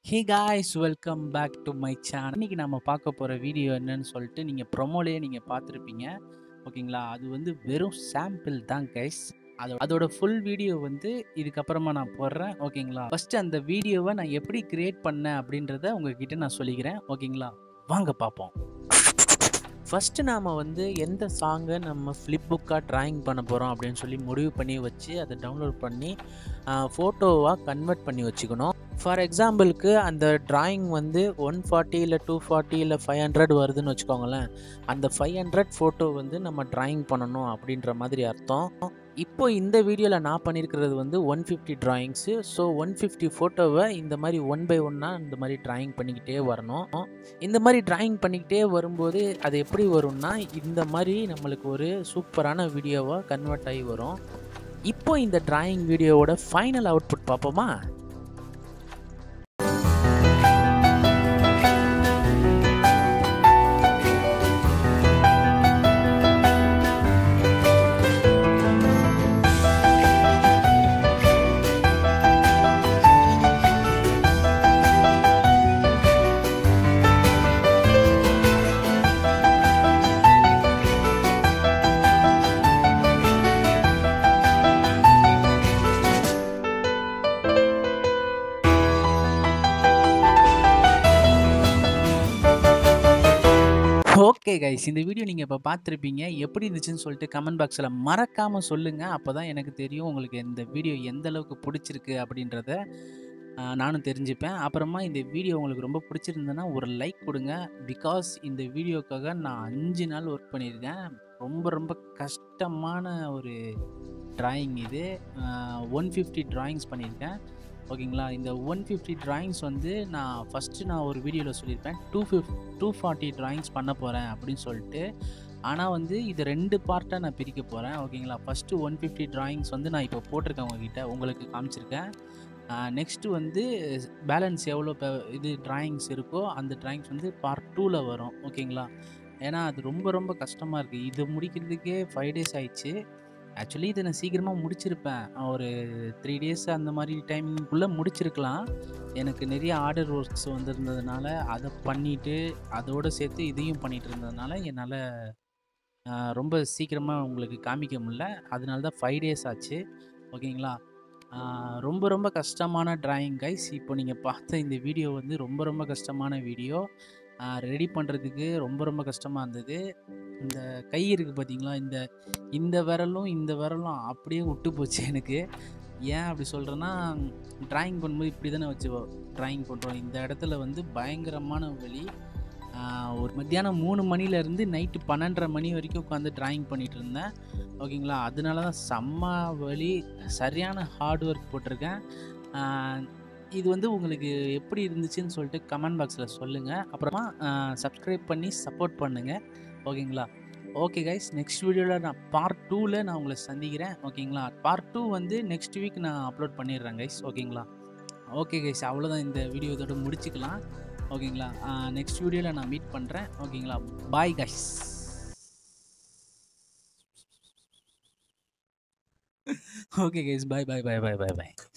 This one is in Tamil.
hey guys welcome back to my channel இன்னைக்கு நம்ம பார்க்க போகிற வீடியோ என்னன்னு சொல்லிட்டு நீங்கள் ப்ரொமோலேயே நீங்கள் பார்த்துருப்பீங்க ஓகேங்களா அது வந்து வெறும் சாம்பிள் தான் கைஸ் அதோ அதோட ஃபுல் வீடியோ வந்து இதுக்கப்புறமா நான் போடுறேன் ஓகேங்களா ஃபஸ்ட்டு அந்த வீடியோவை நான் எப்படி கிரியேட் பண்ணேன் அப்படின்றத உங்ககிட்ட நான் சொல்லிக்கிறேன் ஓகேங்களா வாங்க பார்ப்போம் ஃபஸ்ட்டு நாம் வந்து எந்த சாங்கை நம்ம ஃப்ளிப் புக்காக ட்ராயிங் பண்ண போகிறோம் அப்படின்னு சொல்லி முடிவு பண்ணி வச்சு அதை டவுன்லோட் பண்ணி ஃபோட்டோவாக கன்வெர்ட் பண்ணி வச்சுக்கணும் ஃபார் எக்ஸாம்பிளுக்கு அந்த ட்ராயிங் வந்து ஒன் ஃபார்ட்டி இல்லை டூ ஃபார்ட்டி இல்லை ஃபைவ் ஹண்ட்ரட் வருதுன்னு வச்சுக்கோங்களேன் அந்த ஃபைவ் ஹண்ட்ரட் ஃபோட்டோ வந்து நம்ம ட்ராயிங் பண்ணணும் அப்படின்ற மாதிரி அர்த்தம் இப்போ இந்த வீடியோவில் நான் பண்ணியிருக்கிறது வந்து one fifty drawings so one fifty ஃபோட்டோவை இந்த மாதிரி ஒன் பை ஒன்னாக இந்த மாதிரி ட்ராயிங் பண்ணிக்கிட்டே வரணும் இந்த மாதிரி ட்ராயிங் பண்ணிக்கிட்டே வரும்போது அது எப்படி வரும்னா இந்த மாதிரி நம்மளுக்கு ஒரு சூப்பரான வீடியோவாக கன்வெர்ட் ஆகி வரும் இப்போ இந்த டிராயிங் வீடியோவோட ஃபைனல் அவுட்புட் பார்ப்போமா ஓகே கைஸ் இந்த வீடியோ நீங்கள் இப்போ பார்த்துருப்பீங்க எப்படி இருந்துச்சுன்னு சொல்லிட்டு கமெண்ட் பாக்ஸில் மறக்காமல் சொல்லுங்கள் அப்போ தான் எனக்கு தெரியும் உங்களுக்கு இந்த வீடியோ எந்த அளவுக்கு பிடிச்சிருக்கு அப்படின்றத ஆஹ், நானும் தெரிஞ்சுப்பேன் அப்புறமா இந்த வீடியோ உங்களுக்கு ரொம்ப பிடிச்சிருந்ததுன்னா ஒரு லைக் கொடுங்க பிகாஸ் இந்த வீடியோக்காக நான் அஞ்சு நாள் ஒர்க் பண்ணியிருக்கேன் ரொம்ப ரொம்ப கஷ்டமான ஒரு டிராயிங் இது ஒன் ஃபிஃப்டி ட்ராயிங்ஸ் பண்ணியிருக்கேன் ஓகேங்களா இந்த ஒன் ஃபிஃப்டி ட்ராயிங்ஸ் வந்து நான் ஃபஸ்ட்டு நான் ஒரு வீடியோவில் சொல்லியிருப்பேன் two fifty two forty drawings பண்ண போகிறேன் அப்படின்னு சொல்லிட்டு ஆனால் வந்து இது ரெண்டு பார்ட்டாக நான் பிரிக்க போகிறேன் ஓகேங்களா ஃபஸ்ட்டு ஒன் ஃபிஃப்டி ட்ராயிங்ஸ் வந்து நான் இப்போ போட்டிருக்கேன் உங்ககிட்ட உங்களுக்கு காமிச்சிருக்கேன் நெக்ஸ்ட்டு வந்து பேலன்ஸ் எவ்வளோ ப- இது ட்ராயிங்ஸ் இருக்கோ அந்த ட்ராயிங்ஸ் வந்து பார்ட் டூவில் வரும் ஓகேங்களா ஏன்னா அது ரொம்ப ரொம்ப கஷ்டமாக இருக்குது இது முடிக்கிறதுக்கே ஃபைவ் டேஸ் ஆயிடுச்சு ஆக்சுவலி இதை நான் சீக்கிரமாக முடிச்சிருப்பேன் ஒரு த்ரீ டேஸ் அந்த மாதிரி டைமிங்குள்ளே முடிச்சிருக்கலாம் எனக்கு நிறைய ஆர்டர் ஒர்க்ஸ் வந்திருந்ததுனால அதை பண்ணிவிட்டு அதோடு சேர்த்து இதையும் பண்ணிகிட்டு இருந்ததுனால என்னால் ரொம்ப சீக்கிரமாக உங்களுக்கு காமிக்க முடியல அதனால தான் ஃபைவ் டேஸ் ஆச்சு ஓகேங்களா ஆஹ் ரொம்ப ரொம்ப கஷ்டமான டிராயிங் கைஸ் இப்போ நீங்கள் பார்த்த இந்த வீடியோ வந்து ரொம்ப ரொம்ப கஷ்டமான வீடியோ ரெடி பண்ணுறதுக்கு ரொம்ப ரொம்ப கஷ்டமாக இருந்தது இந்த கை இருக்குது பார்த்தீங்களா இந்த இந்த விரலும் இந்த விரலும் அப்படியே விட்டு போச்சு எனக்கு ஏன் அப்படி சொல்கிறேன்னா ட்ராயிங் பண்ணும்போது இப்படி தானே வச்சு ட்ராயிங் பண்ணுறோம் இந்த இடத்துல வந்து பயங்கரமான வலி ஆஹ் ஒரு மத்தியானம் மூணு மணிலேருந்து நைட்டு பன்னெண்டரை மணி வரைக்கும் உட்காந்து ட்ராயிங் பண்ணிகிட்டு இருந்தேன் ஓகேங்களா அதனால தான் செம்ம வலி சரியான ஹார்ட் ஒர்க் போட்டிருக்கேன் ஆஹ் இது வந்து உங்களுக்கு எப்படி இருந்துச்சுன்னு சொல்லிட்டு கமெண்ட் பாக்ஸில் சொல்லுங்கள் அப்புறமா சப்ஸ்கிரைப் பண்ணி சப்போர்ட் பண்ணுங்கள் ஓகேங்களா ஓகே கைஸ் நெக்ஸ்ட் வீடியோவில் நான் பார்ட் டூவில் நான் உங்களை சந்திக்கிறேன் ஓகேங்களா பார்ட் டூ வந்து நெக்ஸ்ட் வீக் நான் அப்லோட் பண்ணிடுறேன் கைஸ் ஓகேங்களா ஓகே கைஸ் அவ்வளோதான் இந்த வீடியோ இதோட முடிச்சுக்கலாம் ஓகேங்களா நெக்ஸ்ட் வீடியோவில் நான் மீட் பண்ணுறேன் ஓகேங்களா bye guys okay guys bye bye bye bye bye பாய்